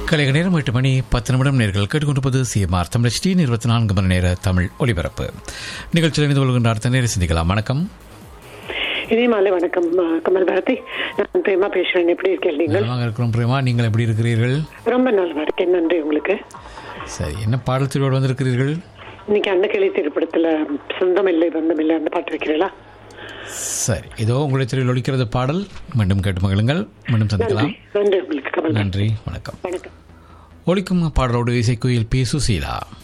கலைக நேரம் எட்டு மணி பத்து நிமிடம் நேர்கள் கேட்டுக்கொண்டிருப்பது சிஎம்ஆர் தமிழ் டி இருபத்தி நான்கு மணி நேர தமிழ் ஒலிபரப்பு நிகழ்ச்சியில் இணைந்து கொள்கின்ற அடுத்த நேரம் சிந்திக்கலாம் வணக்கம் இனி மாலை வணக்கம் அ, கமல் பாரதி நான் பிரேமா பேசுறேன் எப்படி இருக்கீங்க நீங்கள் நலமாக இருக்கிறோம் பிரேமா நீங்கள் எப்படி இருக்கிறீர்கள் ரொம்ப நல்லா இருக்கேன் நன்றி உங்களுக்கு சரி என்ன பாடல் திருவோடு வந்திருக்கிறீர்கள் இன்னைக்கு அன்னக்கிளை திரைப்படத்துல சொந்தம் இல்லை பந்தம் இல்லை அந்த பாட்டு வைக்கிறீங்களா சரி இதோ உங்களை திரையில் ஒலிக்கிறது பாடல் மீண்டும் கேட்டு மகிழுங்கள் மீண்டும் நன்றி சந்திக்கலாம் நன்றி உங்களுக்கு கமல் பாரதி. நன்றி வணக்கம் வணக்கம் ஒலிக்கும் பாடலோடு இசைக்குயில் பி சுசீலா